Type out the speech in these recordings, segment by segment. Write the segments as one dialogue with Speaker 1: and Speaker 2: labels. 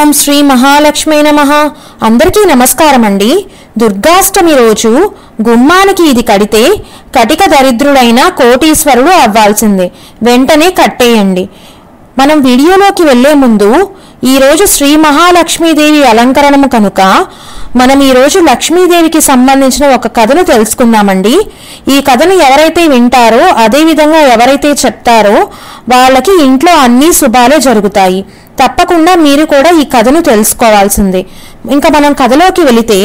Speaker 1: ఓం శ్రీ మహాలక్ష్మీ నమ అందరికీ నమస్కారం అండి దుర్గాష్టమి రోజు గుమ్మానికి ఇది కడితే కటిక దరిద్రుడైన కోటీశ్వరుడు అవ్వాల్సిందే వెంటనే కట్టేయండి మనం వీడియోలోకి వెళ్లే ముందు ఈ రోజు శ్రీ మహాలక్ష్మీదేవి అలంకరణము కనుక మనం ఈ రోజు లక్ష్మీదేవికి సంబంధించిన ఒక కథను తెలుసుకుందామండి ఈ కథను ఎవరైతే వింటారో అదే విధంగా ఎవరైతే చెప్తారో వాళ్ళకి ఇంట్లో అన్ని శుభాలే జరుగుతాయి తప్పకుండా మీరు కూడా ఈ కథను తెలుసుకోవాల్సిందే ఇంకా మనం కథలోకి వెళితే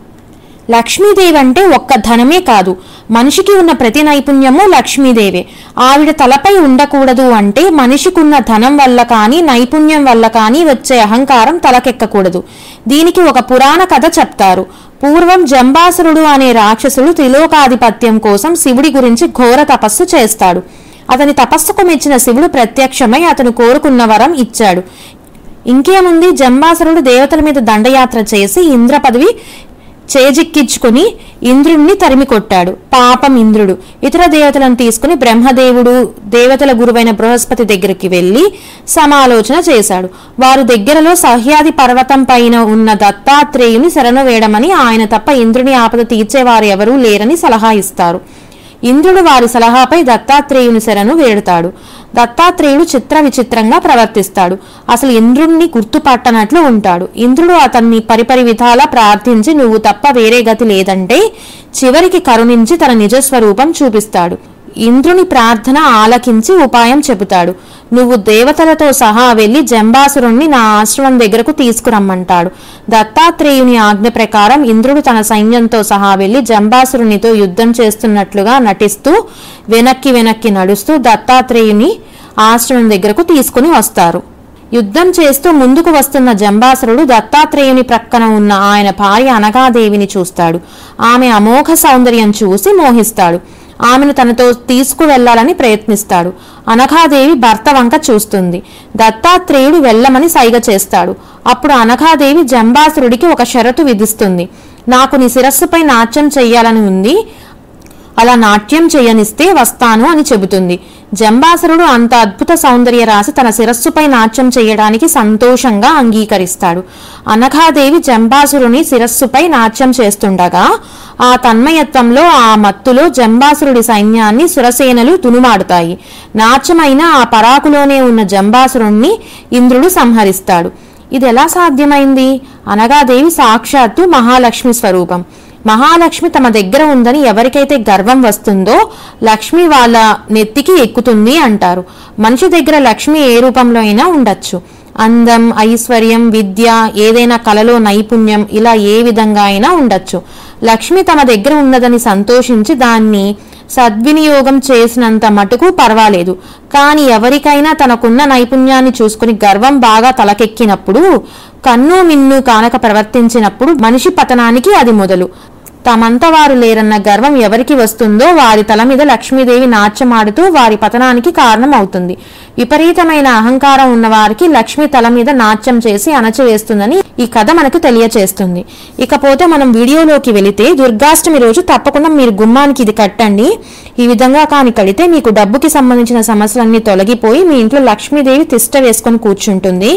Speaker 1: లక్ష్మీదేవి అంటే ఒక్క ధనమే కాదు మనిషికి ఉన్న ప్రతి నైపుణ్యము లక్ష్మీదేవే ఆవిడ తలపై ఉండకూడదు అంటే మనిషికున్న ధనం వల్ల కానీ నైపుణ్యం వల్ల కానీ వచ్చే అహంకారం తలకెక్కకూడదు దీనికి ఒక పురాణ కథ చెప్తారు పూర్వం జంబాసురుడు అనే రాక్షసుడు త్రిలోకాధిపత్యం కోసం శివుడి గురించి ఘోర తపస్సు చేస్తాడు అతని తపస్సుకు మెచ్చిన శివుడు ప్రత్యక్షమై అతను కోరుకున్న వరం ఇచ్చాడు ఇంకేముంది జంబాసురుడు దేవతల మీద దండయాత్ర చేసి ఇంద్ర పదవి చేజిక్కించుకుని ఇంద్రుణ్ణి తరిమి కొట్టాడు పాపం ఇంద్రుడు ఇతర దేవతలను తీసుకుని బ్రహ్మదేవుడు దేవతల గురువైన బృహస్పతి దగ్గరికి వెళ్లి సమాలోచన చేశాడు వారు దగ్గరలో సహ్యాది పర్వతం పైన ఉన్న దత్తాత్రేయుని శరణు వేయడమని ఆయన తప్ప ఇంద్రుని ఆపద తీర్చేవారు ఎవరూ లేరని సలహా ఇస్తారు ఇంద్రుడు వారి సలహాపై దత్తాత్రేయుని శరణు వేడుతాడు దత్తాత్రేయుడు చిత్ర విచిత్రంగా ప్రవర్తిస్తాడు అసలు ఇంద్రుణ్ణి గుర్తుపట్టనట్లు ఉంటాడు ఇంద్రుడు అతన్ని పరిపరి విధాలా ప్రార్థించి నువ్వు తప్ప వేరే గతి లేదంటే చివరికి కరుణించి తన నిజస్వరూపం చూపిస్తాడు ఇంద్రుని ప్రార్థన ఆలకించి ఉపాయం చెబుతాడు నువ్వు దేవతలతో సహా వెళ్లి జంబాసురుణ్ణి నా ఆశ్రమం దగ్గరకు తీసుకురమ్మంటాడు దత్తాత్రేయుని ఆజ్ఞ ప్రకారం ఇంద్రుడు తన సైన్యంతో సహా వెళ్లి జంబాసురునితో యుద్ధం చేస్తున్నట్లుగా నటిస్తూ వెనక్కి వెనక్కి నడుస్తూ దత్తాత్రేయుని ఆశ్రమం దగ్గరకు తీసుకుని వస్తారు యుద్ధం చేస్తూ ముందుకు వస్తున్న జంబాసురుడు దత్తాత్రేయుని ప్రక్కన ఉన్న ఆయన భార్య అనగాదేవిని చూస్తాడు ఆమె అమోఘ సౌందర్యం చూసి మోహిస్తాడు ఆమెను తనతో తీసుకువెళ్లాలని ప్రయత్నిస్తాడు అనఘాదేవి భర్త వంక చూస్తుంది దత్తాత్రేయుడు వెళ్ళమని సైగ చేస్తాడు అప్పుడు అనఘాదేవి జంబాసురుడికి ఒక షరతు విధిస్తుంది నాకు నీ శిరస్సుపై నాట్యం చెయ్యాలని ఉంది అలా నాట్యం చేయనిస్తే వస్తాను అని చెబుతుంది జంబాసురుడు అంత అద్భుత సౌందర్య రాశి తన శిరస్సుపై నాట్యం చేయడానికి సంతోషంగా అంగీకరిస్తాడు అనఘాదేవి జంబాసురుని శిరస్సుపై నాట్యం చేస్తుండగా ఆ తన్మయత్వంలో ఆ మత్తులో జంబాసురుడి సైన్యాన్ని సురసేనలు తునుమాడుతాయి నాట్యమైన ఆ పరాకులోనే ఉన్న జంబాసురుణ్ణి ఇంద్రుడు సంహరిస్తాడు ఇది ఎలా సాధ్యమైంది అనగాదేవి సాక్షాత్తు మహాలక్ష్మి స్వరూపం మహాలక్ష్మి తమ దగ్గర ఉందని ఎవరికైతే గర్వం వస్తుందో లక్ష్మి వాళ్ళ నెత్తికి ఎక్కుతుంది అంటారు మనిషి దగ్గర లక్ష్మి ఏ రూపంలో అయినా ఉండొచ్చు అందం ఐశ్వర్యం విద్య ఏదైనా కళలో నైపుణ్యం ఇలా ఏ విధంగా అయినా ఉండొచ్చు లక్ష్మి తమ దగ్గర ఉన్నదని సంతోషించి దాన్ని సద్వినియోగం చేసినంత మటుకు పర్వాలేదు కానీ ఎవరికైనా తనకున్న నైపుణ్యాన్ని చూసుకుని గర్వం బాగా తలకెక్కినప్పుడు కన్ను మిన్ను కానక ప్రవర్తించినప్పుడు మనిషి పతనానికి అది మొదలు తమంత వారు లేరన్న గర్వం ఎవరికి వస్తుందో వారి తల మీద లక్ష్మీదేవి నాట్యమాడుతూ వారి పతనానికి కారణం అవుతుంది విపరీతమైన అహంకారం ఉన్న వారికి లక్ష్మి తల మీద నాట్యం చేసి అణచివేస్తుందని ఈ కథ మనకు తెలియచేస్తుంది ఇకపోతే మనం వీడియోలోకి వెళితే దుర్గాష్టమి రోజు తప్పకుండా మీరు గుమ్మానికి ఇది కట్టండి ఈ విధంగా కాని కడితే మీకు డబ్బుకి సంబంధించిన సమస్యలన్నీ తొలగిపోయి మీ ఇంట్లో లక్ష్మీదేవి తిష్ట వేసుకొని కూర్చుంటుంది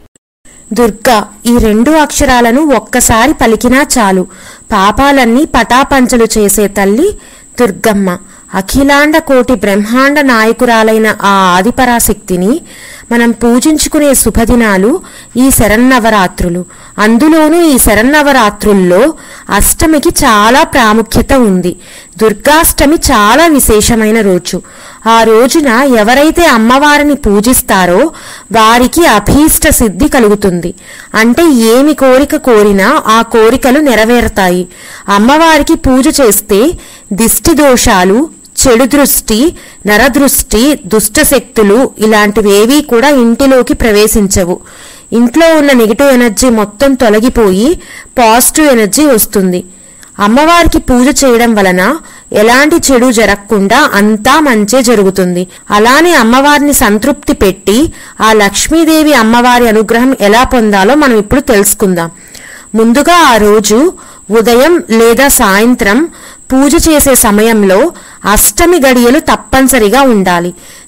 Speaker 1: దుర్గా ఈ రెండు అక్షరాలను ఒక్కసారి పలికినా చాలు పాపాలన్నీ పటాపంచలు చేసే తల్లి దుర్గమ్మ అఖిలాండ కోటి బ్రహ్మాండ నాయకురాలైన ఆ ఆదిపరాశక్తిని మనం పూజించుకునే శుభదినాలు ఈ శరన్నవరాత్రులు అందులోనూ ఈ శరన్నవరాత్రుల్లో అష్టమికి చాలా ప్రాముఖ్యత ఉంది దుర్గాష్టమి చాలా విశేషమైన రోజు ఆ రోజున ఎవరైతే అమ్మవారిని పూజిస్తారో వారికి అభీష్ట సిద్ధి కలుగుతుంది అంటే ఏమి కోరిక కోరినా ఆ కోరికలు నెరవేరుతాయి అమ్మవారికి పూజ చేస్తే దిష్టి దోషాలు చెడు దృష్టి నరదృష్టి దుష్టశక్తులు ఇలాంటివేవీ కూడా ఇంటిలోకి ప్రవేశించవు ఇంట్లో ఉన్న నెగిటివ్ ఎనర్జీ మొత్తం తొలగిపోయి పాజిటివ్ ఎనర్జీ వస్తుంది అమ్మవారికి పూజ చేయడం వలన ఎలాంటి చెడు జరగకుండా అంతా మంచే జరుగుతుంది అలానే అమ్మవారిని సంతృప్తి పెట్టి ఆ లక్ష్మీదేవి అమ్మవారి అనుగ్రహం ఎలా పొందాలో మనం ఇప్పుడు తెలుసుకుందాం ముందుగా ఆ రోజు ఉదయం లేదా సాయంత్రం పూజ చేసే సమయంలో అష్టమి గడియలు తప్పనిసరిగా ఉండాలి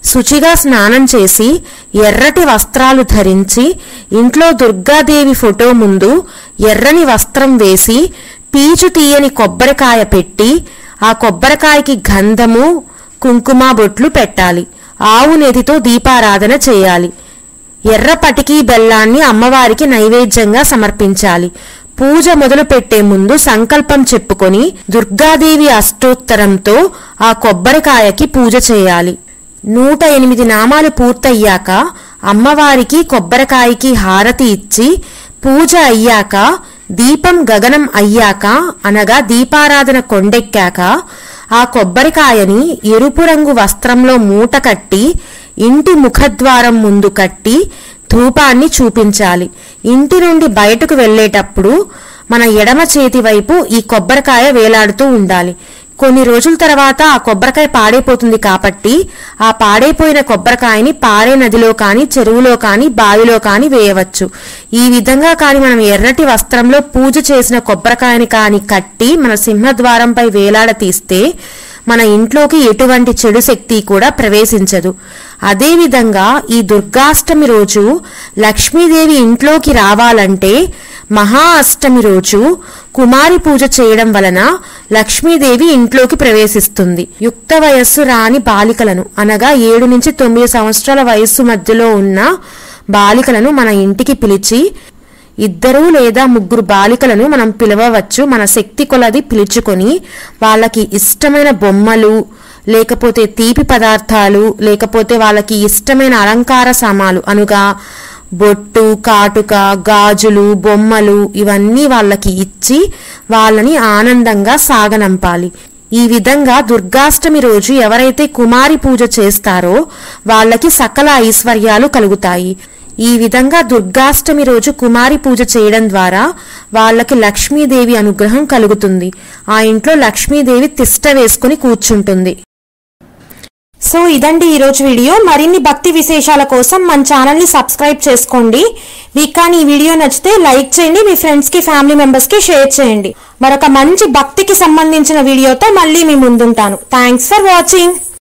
Speaker 1: శుచిగా స్నానం చేసి ఎర్రటి వస్త్రాలు ధరించి ఇంట్లో దుర్గాదేవి ఫోటో ముందు ఎర్రని వస్త్రం వేసి పీచు తీయని కొబ్బరికాయ పెట్టి ఆ కొబ్బరికాయకి గంధము కుంకుమ బొట్లు పెట్టాలి ఆవు నెతితో దీపారాధన చేయాలి ఎర్ర పటికి బెల్లాన్ని అమ్మవారికి నైవేద్యంగా సమర్పించాలి పూజ మొదలు పెట్టే ముందు సంకల్పం చెప్పుకొని దుర్గాదేవి అష్టోత్తరంతో ఆ కొబ్బరికాయకి పూజ చేయాలి నూట ఎనిమిది నామాలు పూర్తయ్యాక అమ్మవారికి కొబ్బరికాయకి హారతి ఇచ్చి పూజ అయ్యాక దీపం గగనం అయ్యాక అనగా దీపారాధన కొండెక్కాక ఆ కొబ్బరికాయని ఎరుపు రంగు వస్త్రంలో మూట కట్టి ఇంటి ముఖద్వారం ముందు కట్టి ధూపాన్ని చూపించాలి ఇంటి నుండి బయటకు వెళ్ళేటప్పుడు మన ఎడమ చేతి వైపు ఈ కొబ్బరికాయ వేలాడుతూ ఉండాలి కొన్ని రోజుల తర్వాత ఆ కొబ్బరికాయ పాడైపోతుంది కాబట్టి ఆ పాడైపోయిన కొబ్బరికాయని పారే నదిలో కానీ చెరువులో కానీ బావిలో కానీ వేయవచ్చు ఈ విధంగా కానీ మనం ఎర్రటి వస్త్రంలో పూజ చేసిన కొబ్బరికాయని కానీ కట్టి మన సింహద్వారంపై వేలాడ తీస్తే మన ఇంట్లోకి ఎటువంటి చెడు శక్తి కూడా ప్రవేశించదు అదేవిధంగా ఈ దుర్గాష్టమి రోజు లక్ష్మీదేవి ఇంట్లోకి రావాలంటే మహా అష్టమి రోజు కుమారి పూజ చేయడం వలన లక్ష్మీదేవి ఇంట్లోకి ప్రవేశిస్తుంది యుక్త వయస్సు రాని బాలికలను అనగా ఏడు నుంచి తొమ్మిది సంవత్సరాల వయస్సు మధ్యలో ఉన్న బాలికలను మన ఇంటికి పిలిచి ఇద్దరు లేదా ముగ్గురు బాలికలను మనం పిలవవచ్చు మన శక్తి కొలది పిలుచుకొని వాళ్ళకి ఇష్టమైన బొమ్మలు లేకపోతే తీపి పదార్థాలు లేకపోతే వాళ్ళకి ఇష్టమైన అలంకార సామాలు అనుగా బొట్టు కాటుక గాజులు బొమ్మలు ఇవన్నీ వాళ్ళకి ఇచ్చి వాళ్ళని ఆనందంగా సాగనంపాలి ఈ విధంగా దుర్గాష్టమి రోజు ఎవరైతే కుమారి పూజ చేస్తారో వాళ్ళకి సకల ఐశ్వర్యాలు కలుగుతాయి ఈ విధంగా దుర్గాష్టమి రోజు కుమారి పూజ చేయడం ద్వారా వాళ్ళకి లక్ష్మీదేవి అనుగ్రహం కలుగుతుంది ఆ ఇంట్లో లక్ష్మీదేవి తిష్ట వేసుకుని కూర్చుంటుంది సో ఇదండి ఈరోజు వీడియో మరిన్ని భక్తి విశేషాల కోసం మన ఛానల్ని సబ్స్క్రైబ్ చేసుకోండి మీకు కానీ ఈ వీడియో నచ్చితే లైక్ చేయండి మీ ఫ్రెండ్స్కి ఫ్యామిలీ మెంబర్స్కి షేర్ చేయండి మరొక మంచి భక్తికి సంబంధించిన వీడియోతో మళ్ళీ మీ ముందుంటాను థ్యాంక్స్ ఫర్ వాచింగ్